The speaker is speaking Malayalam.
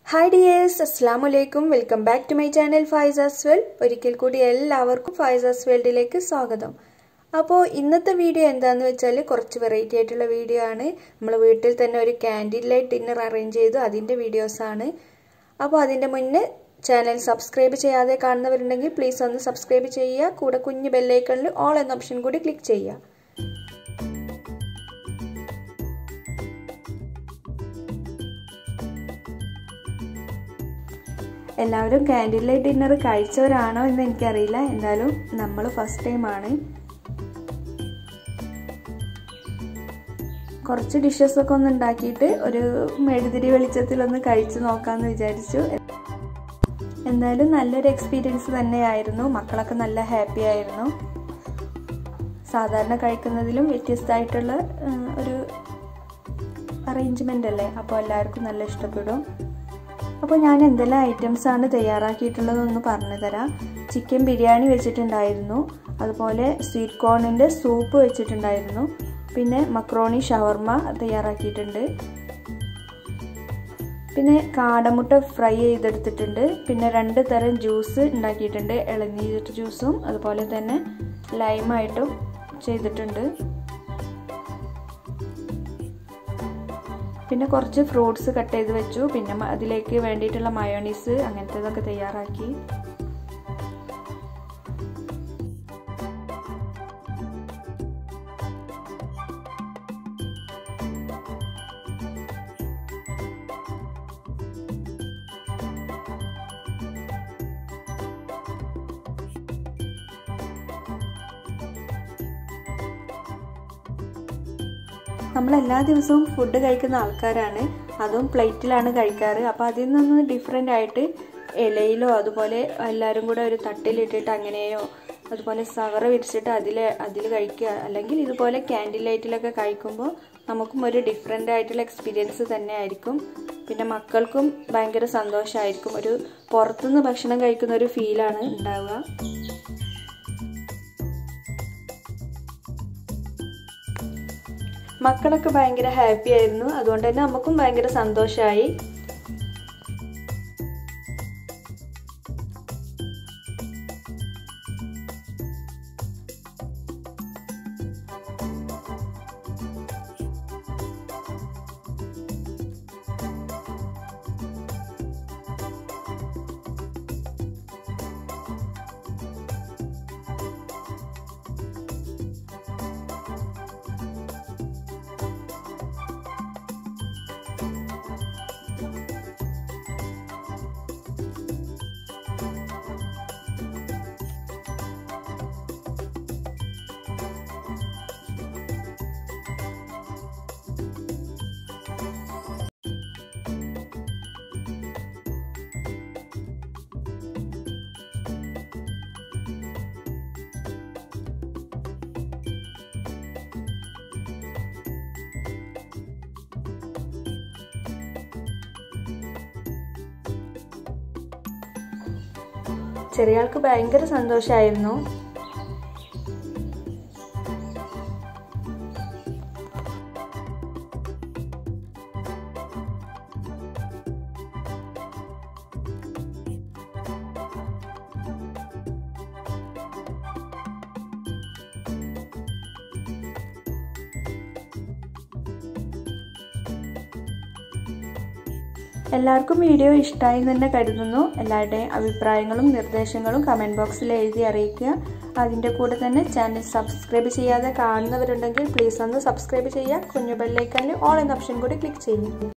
ഹായ് ഡിയേഴ്സ് അസ്സാം വലൈക്കും welcome back to my channel Faiza's world ഒരിക്കൽ കൂടി എല്ലാവർക്കും ഫൈസാസ് വേൾഡിലേക്ക് സ്വാഗതം അപ്പോൾ ഇന്നത്തെ വീഡിയോ എന്താണെന്ന് വെച്ചാൽ കുറച്ച് വെറൈറ്റി ആയിട്ടുള്ള വീഡിയോ ആണ് നമ്മൾ വീട്ടിൽ തന്നെ ഒരു ക്യാൻഡിൽ ലൈറ്റ് ഡിന്നർ അറേഞ്ച് ചെയ്തു അതിൻ്റെ വീഡിയോസാണ് അപ്പോൾ അതിൻ്റെ മുന്നേ ചാനൽ സബ്സ്ക്രൈബ് ചെയ്യാതെ കാണുന്നവരുണ്ടെങ്കിൽ പ്ലീസ് ഒന്ന് സബ്സ്ക്രൈബ് ചെയ്യുക കൂടെ കുഞ്ഞ് ബെല്ലൈക്കണിൽ ഓൾ എന്ന ഓപ്ഷൻ കൂടി ക്ലിക്ക് ചെയ്യുക എല്ലാവരും ക്യാൻഡിൽ ലൈറ്റ് ഡിന്നർ കഴിച്ചവരാണോ എന്ന് എനിക്കറിയില്ല എന്തായാലും നമ്മൾ ഫസ്റ്റ് ടൈമാണ് കുറച്ച് ഡിഷസ് ഒക്കെ ഒന്ന് ഉണ്ടാക്കിയിട്ട് ഒരു മെഴുതിരി വെളിച്ചത്തിലൊന്ന് കഴിച്ചു നോക്കാമെന്ന് വിചാരിച്ചു എന്തായാലും നല്ലൊരു എക്സ്പീരിയൻസ് തന്നെയായിരുന്നു മക്കളൊക്കെ നല്ല ഹാപ്പി ആയിരുന്നു സാധാരണ കഴിക്കുന്നതിലും വ്യത്യസ്തമായിട്ടുള്ള ഒരു അറേഞ്ച്മെൻ്റ് അല്ലേ അപ്പോൾ എല്ലാവർക്കും നല്ല ഇഷ്ടപ്പെടും അപ്പോൾ ഞാൻ എന്തെല്ലാം ഐറ്റംസ് ആണ് തയ്യാറാക്കിയിട്ടുള്ളതെന്ന് പറഞ്ഞു തരാം ചിക്കൻ ബിരിയാണി വെച്ചിട്ടുണ്ടായിരുന്നു അതുപോലെ സ്വീറ്റ് കോണിൻ്റെ സൂപ്പ് വെച്ചിട്ടുണ്ടായിരുന്നു പിന്നെ മക്രോണി ഷവർമ തയ്യാറാക്കിയിട്ടുണ്ട് പിന്നെ കാടമുട്ട ഫ്രൈ ചെയ്തെടുത്തിട്ടുണ്ട് പിന്നെ രണ്ട് തരം ജ്യൂസ് ഉണ്ടാക്കിയിട്ടുണ്ട് ഇളനീർ ജ്യൂസും അതുപോലെ തന്നെ ലൈമായിട്ടും ചെയ്തിട്ടുണ്ട് പിന്നെ കുറച്ച് ഫ്രൂട്ട്സ് കട്ട് ചെയ്ത് വെച്ചു പിന്നെ അതിലേക്ക് വേണ്ടിയിട്ടുള്ള മയോണീസ് അങ്ങനത്തേതൊക്കെ തയ്യാറാക്കി നമ്മൾ എല്ലാ ദിവസവും ഫുഡ് കഴിക്കുന്ന ആൾക്കാരാണ് അതും പ്ലേറ്റിലാണ് കഴിക്കാറ് അപ്പോൾ അതിൽ നിന്ന് ഡിഫറെൻ്റ് ആയിട്ട് ഇലയിലോ അതുപോലെ എല്ലാവരും കൂടെ ഒരു തട്ടിലിട്ടിട്ട് അങ്ങനെയോ അതുപോലെ സവറ വിരിച്ചിട്ട് അതിൽ അതിൽ കഴിക്കുക അല്ലെങ്കിൽ ഇതുപോലെ ക്യാൻഡിൽ ലൈറ്റിലൊക്കെ കഴിക്കുമ്പോൾ നമുക്കും ഒരു ഡിഫറെൻ്റ് ആയിട്ടുള്ള എക്സ്പീരിയൻസ് തന്നെ ആയിരിക്കും പിന്നെ മക്കൾക്കും ഭയങ്കര സന്തോഷമായിരിക്കും ഒരു പുറത്തുനിന്ന് ഭക്ഷണം കഴിക്കുന്ന ഒരു ഫീലാണ് ഉണ്ടാവുക മക്കളൊക്കെ ഭയങ്കര ഹാപ്പി ആയിരുന്നു അതുകൊണ്ട് തന്നെ നമുക്കും ഭയങ്കര സന്തോഷമായി ചെറിയ ആൾക്ക് ഭയങ്കര സന്തോഷമായിരുന്നു എല്ലാവർക്കും വീഡിയോ ഇഷ്ടമായി തന്നെ കരുതുന്നു എല്ലാവരുടെയും അഭിപ്രായങ്ങളും നിർദ്ദേശങ്ങളും കമൻറ്റ് ബോക്സിൽ എഴുതി അറിയിക്കുക അതിൻ്റെ കൂടെ തന്നെ ചാനൽ സബ്സ്ക്രൈബ് ചെയ്യാതെ കാണുന്നവരുണ്ടെങ്കിൽ പ്ലീസ് ഒന്ന് സബ്സ്ക്രൈബ് ചെയ്യുക കുഞ്ഞു ബെല്ലൈക്കണിൽ ഓൾ എന്ന ഓപ്ഷൻ കൂടി ക്ലിക്ക് ചെയ്യുക